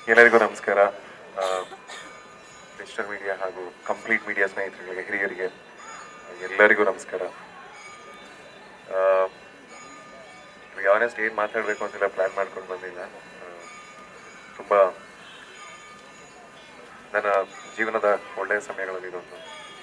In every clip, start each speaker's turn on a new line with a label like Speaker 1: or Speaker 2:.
Speaker 1: ಎಲ್ಲರಿಗೂ ನಮಸ್ಕಾರ digital media ಹಾಗೂ ಕಂಪ್ಲೀಟ್ ಮೀಡಿಯಾ ಸ್ನೇಹಿತರಿಗೆ ಹಿರಿಯರಿಗೆ ಎಲ್ಲರಿಗೂ ನಮಸ್ಕಾರ ಆನೆಸ್ಟ್ ಏನು ಮಾತಾಡಬೇಕು ಅಂತೆಲ್ಲ ಪ್ಲ್ಯಾನ್ ಮಾಡ್ಕೊಂಡು ಬಂದಿಲ್ಲ ಆ, ತುಂಬ ನನ್ನ ಜೀವನದ ಒಳ್ಳೆಯ ಸಮಯಗಳಲ್ಲಿ ಇದೊಂದು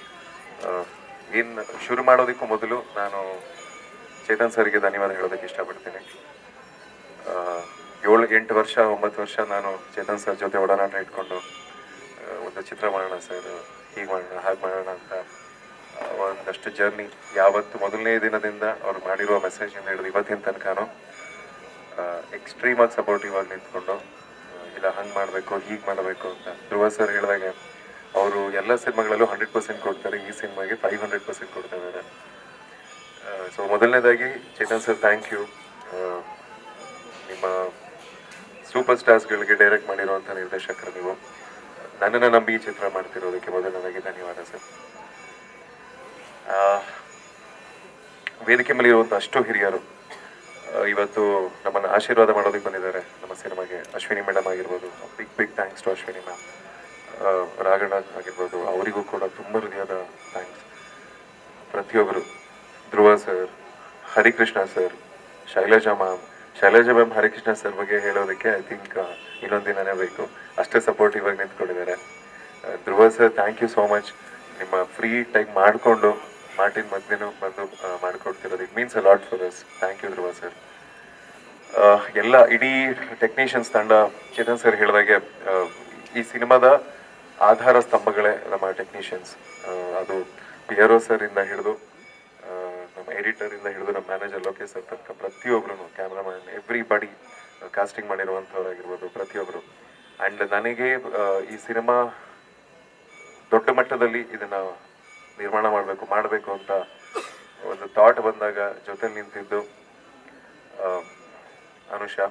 Speaker 1: ಏನು ಶುರು ಮಾಡೋದಕ್ಕೂ ಮೊದಲು ನಾನು ಚೇತನ್ ಸರ್ಗೆ ಧನ್ಯವಾದ ಹೇಳೋದಕ್ಕೆ ಇಷ್ಟಪಡ್ತೀನಿ ಆ, ಏಳು ಎಂಟು ವರ್ಷ ಒಂಬತ್ತು ವರ್ಷ ನಾನು ಚೇತನ್ ಸರ್ ಜೊತೆ ಒಡನಾಟ ಇಟ್ಕೊಂಡು ಆ, ಒಂದು ಚಿತ್ರ ಮಾಡೋಣ ಸರ್ ಹೀಗೆ ಮಾಡೋಣ ಹಾಗೆ ಮಾಡೋಣ ಅಂತ ಆ, ಒಂದಷ್ಟು ಜರ್ನಿ ಯಾವತ್ತು ಮೊದಲನೇ ದಿನದಿಂದ ಅವ್ರು ಮಾಡಿರುವ ಮೆಸೇಜಿಂದ ಹಿಡಿದು ಇವತ್ತಿನ ತನಕನೂ ಎಕ್ಸ್ಟ್ರೀಮ್ ಆಗಿ ಸಪೋರ್ಟಿವ್ ಆಗಿ ನಿಂತ್ಕೊಂಡು ಆ, ಇಲ್ಲ ಹಂಗೆ ಮಾಡಬೇಕು ಹೀಗೆ ಮಾಡಬೇಕು ಅಂತ ಧ್ರುವ ಸರ್ ಹೇಳಿದಾಗೆ ಅವರು ಎಲ್ಲ ಸಿನಿಮಾಗಳಲ್ಲೂ ಹಂಡ್ರೆಡ್ ಪರ್ಸೆಂಟ್ ಕೊಡ್ತಾರೆ ಈ ಸಿನಿಮಾಗೆ ಫೈವ್ ಹಂಡ್ರೆಡ್ ಪರ್ಸೆಂಟ್ ಕೊಡ್ತಾ ಇದ್ದಾರೆ ಸೊ ಮೊದಲನೇದಾಗಿ ಚೇತನ್ ಸರ್ ಥ್ಯಾಂಕ್ ಯು ನಿಮ್ಮ ಸೂಪರ್ ಸ್ಟಾರ್ಸ್ಗಳಿಗೆ ಡೈರೆಕ್ಟ್ ಮಾಡಿರುವಂಥ ನಿರ್ದೇಶಕರು ನೀವು ನನ್ನನ್ನು ನಂಬಿ ಈ ಚಿತ್ರ ಮಾಡ್ತಿರೋದಕ್ಕೆ ಮೊದಲನೇದಾಗಿ ಧನ್ಯವಾದ ಸರ್ ಆ, ವೇದಿಕೆ ಮೇಲೆ ಇರುವಂಥ ಅಷ್ಟು ಹಿರಿಯರು ಆ, ಇವತ್ತು ನಮ್ಮನ್ನು ಆಶೀರ್ವಾದ ಮಾಡೋದಕ್ಕೆ ಬಂದಿದ್ದಾರೆ ನಮ್ಮ ಸಿನಿಮಾಗೆ ಅಶ್ವಿನಿ ಮೇಡಮ್ ಆಗಿರ್ಬೋದು big big thanks to Ashwini ma'am Raghanna ಆಗಿರ್ಬೋದು ಅವರಿಗೂ ಕೂಡ ತುಂಬ ಹೃದಯದ ಥ್ಯಾಂಕ್ಸ್ ಪ್ರತಿಯೊಬ್ಬರು Dhruva sir Harikrishna sir Shailaja ma'am Shailaja ma'am Harikrishna sir ಬಗ್ಗೆ ಹೇಳೋದಕ್ಕೆ ಐ ಥಿಂಕ್ ಇನ್ನೊಂದು ದಿನನೇ ಬೇಕು ಅಷ್ಟೇ ಸಪೋರ್ಟಿವ್ ಆಗಿ ನಿಂತ್ಕೊಂಡಿದ್ದಾರೆ ಆ, Dhruva sir thank you so much ನಿಮ್ಮ ಫ್ರೀ ಟೈಮ್ ಮಾಡಿಕೊಂಡು ಮಾರ್ಟಿನ್ ಮಧ್ಯನೂ ಬಂದು ಆ, ಮಾಡ್ಕೊಡ್ತಿರೋದು it means a lot for us thank you Dhruva sir ಎಲ್ಲ ಇಡೀ ಟೆಕ್ನಿಷಿಯನ್ಸ್ ತಂಡ ಚೇತನ್ ಸರ್ ಹೇಳಿದಾಗೆ ಆ, ಈ ಸಿನಿಮಾದ ಆಧಾರ ಸ್ತಂಭಗಳೇ ನಮ್ಮ ಟೆಕ್ನಿಷಿಯನ್ಸ್ ಅದು ಪಿಯರೋ ಸರ್ ಇಂದ ಹಿಡಿದು ಆ, ನಮ್ಮ ಎಡಿಟರ್ ಇಂದ ಹಿಡಿದು ನಮ್ಮ ಮ್ಯಾನೇಜರ್ ಲೋಕೇಶ್ ಸರ್ ತನಕ ಪ್ರತಿಯೊಬ್ಬರು ಕ್ಯಾಮ್ರಾಮನ್ ಎವ್ರಿ ಬಡಿ ಕಾಸ್ಟಿಂಗ್ ಮಾಡಿರುವಂಥವ್ರಾಗಿರ್ಬೋದು ಪ್ರತಿಯೊಬ್ಬರು ಆ್ಯಂಡ್ ನನಗೆ ಆ, ಈ ಸಿನಿಮಾ ದೊಡ್ಡ ಮಟ್ಟದಲ್ಲಿ ಇದನ್ನ ನಿರ್ಮಾಣ ಮಾಡಬೇಕು ಮಾಡಬೇಕು ಅಂತ ಒಂದು ಥಾಟ್ ಬಂದಾಗ ಜೊತೆಲಿ ನಿಂತಿದ್ದು ಆ, ಅನುಷಾ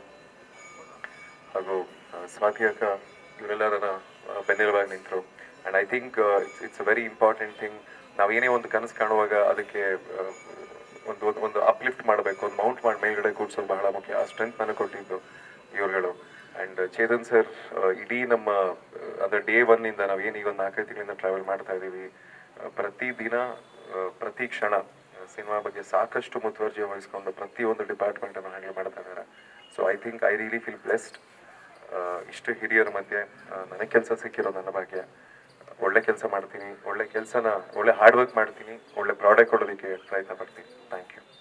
Speaker 1: ಹಾಗೂ ಆ, ಸ್ವಾತಿ ಅಕ್ಕ ಇವರೆಲ್ಲ ನನ್ನ ಆ, ಬೆನ್ನೆಲುಬಾಗಿ ನಿಂತರು and I think it's it's a very important thing ನಾವೇನೇ ಒಂದು ಕನಸು ಕಾಣುವಾಗ ಅದಕ್ಕೆ ಆ, ಒಂದು ಒಂದು- ಒಂದು ಅಪ್ಲಿಫ್ಟ್ ಮಾಡಬೇಕು ಒಂದು ಮೌಂಟ್ ಮಾಡಿ ಮೇಲ್ಗಡೆ ಕೂಡ್ಸೋದು ಬಹಳ ಮುಖ್ಯ ಆ ಸ್ಟ್ರೆಂತ್ ನನಗೆ ಕೊಟ್ಟಿದ್ದು ಇವ್ರುಗಳು ಆ್ಯಂಡ್ ಚೇತನ್ ಸರ್ ಇಡೀ ನಮ್ಮ ಅದರ ಡೇ ಒನ್ನಿಂದ ನಾವು ಏನು ಈಗ ಒಂದು ನಾಲ್ಕೈದು ತಿಂಗಳಿಂದ ಟ್ರಾವೆಲ್ ಮಾಡ್ತಾ ಇದ್ದೀವಿ ಆ, ಪ್ರತಿ ದಿನ ಆ, ಪ್ರತಿ ಕ್ಷಣ ಸಿನಿಮಾ ಬಗ್ಗೆ ಸಾಕಷ್ಟು ಮುತುವರ್ಜಿ ವಹಿಸ್ಕೊಂಡು ಪ್ರತಿಯೊಂದು ಡಿಪಾರ್ಟ್ಮೆಂಟನ್ನು ಹ್ಯಾಂಡಲ್ ಮಾಡ್ತಾ ಇದ್ದಾರೆ so I think I really feel blessed ಇಷ್ಟು ಹಿರಿಯರ ಮಧ್ಯೆ ಆ, ನನಗೆ ಕೆಲಸ ಸಿಕ್ಕಿರೋ ನನ್ನ ಭಾಗ್ಯ ಒಳ್ಳೆ ಕೆಲಸ ಮಾಡ್ತೀನಿ ಒಳ್ಳೆ ಕೆಲಸನ ಒಳ್ಳೆ ಹಾರ್ಡ್ ವರ್ಕ್ ಮಾಡ್ತೀನಿ ಒಳ್ಳೆ ಪ್ರಾಡಕ್ಟ್ ಕೊಡೋದಕ್ಕೆ ಪ್ರಯತ್ನ ಪಡ್ತೀನಿ ಥ್ಯಾಂಕ್ ಯು